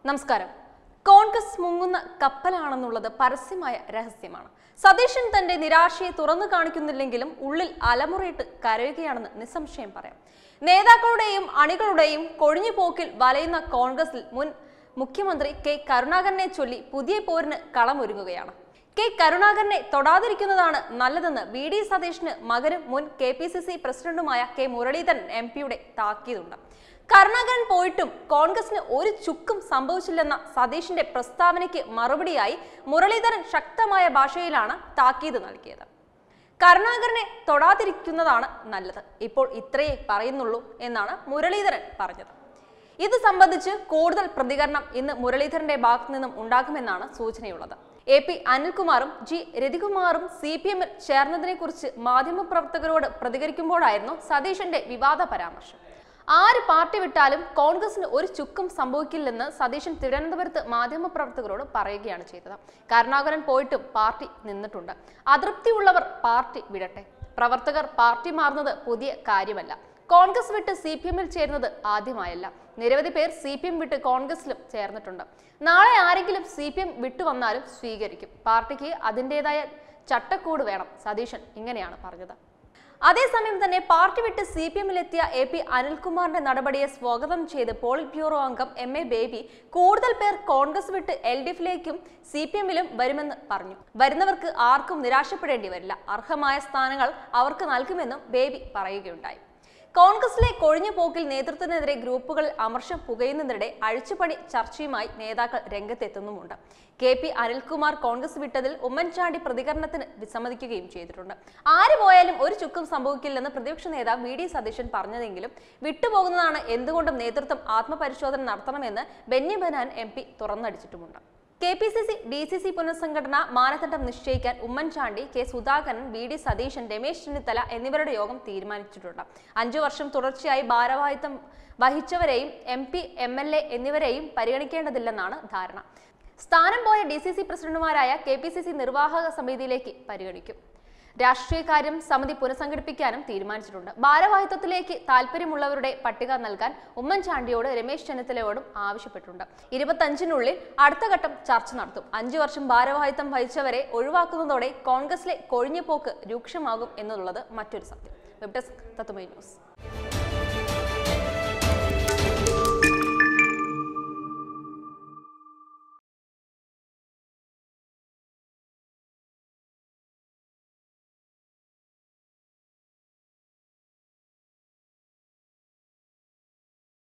നമസ്കാരം കോൺഗ്രസ് മുങ്ങുന്ന കപ്പലാണെന്നുള്ളത് പരസ്യമായ രഹസ്യമാണ് സതീശൻ തന്റെ നിരാശയെ തുറന്നു കാണിക്കുന്നില്ലെങ്കിലും ഉള്ളിൽ അലമുറയിട്ട് കരയുകയാണെന്ന് നിസ്സംശയം പറയാം നേതാക്കളുടെയും അണികളുടെയും കൊഴിഞ്ഞുപോക്കിൽ വലയുന്ന കോൺഗ്രസിൽ മുൻ മുഖ്യമന്ത്രി കെ കരുണാകരനെ ചൊല്ലി പുതിയ പോരിന് കളമൊരുങ്ങുകയാണ് കെ കരുണാകരനെ തൊടാതിരിക്കുന്നതാണ് നല്ലതെന്ന് വി ഡി സതീഷിന് മകനും മുൻ കെ പി സി സി പ്രസിഡന്റുമായ കെ മുരളീധരൻ എം പിയുടെ താക്കീതുണ്ട് കരുണാകരൻ പോയിട്ടും കോൺഗ്രസിന് ഒരു ചുക്കും സംഭവിച്ചില്ലെന്ന സതീഷിന്റെ പ്രസ്താവനയ്ക്ക് മറുപടിയായി മുരളീധരൻ ശക്തമായ ഭാഷയിലാണ് താക്കീത് നൽകിയത് കരുണാകരനെ തൊടാതിരിക്കുന്നതാണ് നല്ലത് ഇപ്പോൾ ഇത്രയേ പറയുന്നുള്ളൂ എന്നാണ് മുരളീധരൻ പറഞ്ഞത് ഇത് സംബന്ധിച്ച് കൂടുതൽ പ്രതികരണം ഇന്ന് മുരളീധരന്റെ ഭാഗത്തു നിന്നും ഉണ്ടാകുമെന്നാണ് സൂചനയുള്ളത് എ പി അനിൽകുമാറും ജി രതികുമാറും സി പി എമ്മിൽ ചേർന്നതിനെ കുറിച്ച് മാധ്യമപ്രവർത്തകരോട് പ്രതികരിക്കുമ്പോഴായിരുന്നു സതീശന്റെ വിവാദ പരാമർശം ആര് പാർട്ടി വിട്ടാലും കോൺഗ്രസിന് ഒരു ചുക്കും സംഭവിക്കില്ലെന്ന് സതീശൻ തിരുവനന്തപുരത്ത് മാധ്യമപ്രവർത്തകരോട് പറയുകയാണ് ചെയ്തത് കരുണാകരൻ പോയിട്ടും പാർട്ടി നിന്നിട്ടുണ്ട് അതൃപ്തിയുള്ളവർ പാർട്ടി വിടട്ടെ പ്രവർത്തകർ പാർട്ടി മാറുന്നത് പുതിയ കാര്യമല്ല കോൺഗ്രസ് വിട്ട് സി പി എമ്മിൽ ചേരുന്നത് ആദ്യമായല്ല നിരവധി പേർ സി പി എം വിട്ട് കോൺഗ്രസിലും ചേർന്നിട്ടുണ്ട് നാളെ ആരെങ്കിലും സി പി എം വിട്ടുവന്നാലും സ്വീകരിക്കും പാർട്ടിക്ക് അതിൻ്റെതായ ചട്ടക്കൂട് വേണം സതീശൻ ഇങ്ങനെയാണ് പറഞ്ഞത് അതേസമയം തന്നെ പാർട്ടി വിട്ട് സി പി എമ്മിലെത്തിയ എ പി അനിൽകുമാറിന്റെ നടപടിയെ സ്വാഗതം ചെയ്ത് പോളിറ്റ് ബ്യൂറോ അംഗം എം എ ബേബി കൂടുതൽ പേർ കോൺഗ്രസ് വിട്ട് എൽ ഡി എഫിലേക്കും സി പി എമ്മിലും വരുമെന്ന് പറഞ്ഞു വരുന്നവർക്ക് ആർക്കും നിരാശപ്പെടേണ്ടി വരില്ല അർഹമായ സ്ഥാനങ്ങൾ അവർക്ക് നൽകുമെന്നും ബേബി പറയുകയുണ്ടായി കോൺഗ്രസിലെ കൊഴിഞ്ഞു പോക്കിൽ നേതൃത്വത്തിനെതിരെ ഗ്രൂപ്പുകളിൽ അമർഷം പുകയുന്നതിനിടെ അഴിച്ചുപണി ചർച്ചയുമായി നേതാക്കൾ രംഗത്തെത്തുന്നുമുണ്ട് കെ പി അനിൽകുമാർ കോൺഗ്രസ് വിട്ടതിൽ ഉമ്മൻചാണ്ടി പ്രതികരണത്തിന് വിസമ്മതിക്കുകയും ചെയ്തിട്ടുണ്ട് ആര് പോയാലും ഒരു ചുക്കും സംഭവിക്കില്ലെന്ന് പ്രതിപക്ഷ നേതാവ് വി ഡി സതീശൻ പറഞ്ഞതെങ്കിലും വിട്ടുപോകുന്നതാണ് എന്തുകൊണ്ടും നേതൃത്വം ആത്മപരിശോധന നടത്തണമെന്ന് ബെന്നി ബനാൻ എം പി തുറന്നടിച്ചിട്ടുമുണ്ട് K P C C D C C പുനഃസംഘടന മാനദണ്ഡം നിശ്ചയിക്കാൻ Oommen Chandy K Sudhakaran V D Satheesan Ramesh Chennithala എന്നിവരുടെ യോഗം തീരുമാനിച്ചിട്ടുണ്ട് അഞ്ചു വർഷം തുടർച്ചയായി ഭാരവാഹിത്വം വഹിച്ചവരെയും M P M L A എന്നിവരെയും പരിഗണിക്കേണ്ടതില്ലെന്നാണ് ധാരണ സ്ഥാനം പോയ ഡി സി സി പ്രസിഡന്റുമാരായ കെ പി സി സി നിർവാഹക സമിതിയിലേക്ക് പരിഗണിക്കും രാഷ്ട്രീയകാര്യം സമിതി പുനഃസംഘടിപ്പിക്കാനും തീരുമാനിച്ചിട്ടുണ്ട് ഭാരവാഹിത്വത്തിലേക്ക് താല്പര്യമുള്ളവരുടെ പട്ടിക നൽകാൻ ഉമ്മൻചാണ്ടിയോട് രമേശ് ചെന്നിത്തലയോടും ആവശ്യപ്പെട്ടിട്ടുണ്ട് ഇരുപത്തഞ്ചിനുള്ളിൽ അടുത്ത ഘട്ടം ചർച്ച നടത്തും അഞ്ചു വർഷം ഭാരവാഹിത്വം വഹിച്ചവരെ ഒഴിവാക്കുന്നതോടെ കോൺഗ്രസിലെ കൊഴിഞ്ഞുപോക്ക് രൂക്ഷമാകും എന്നുള്ളത് മറ്റൊരു സത്യം വെബ് ഡെസ്ക് തത്തുമൈ ന്യൂസ്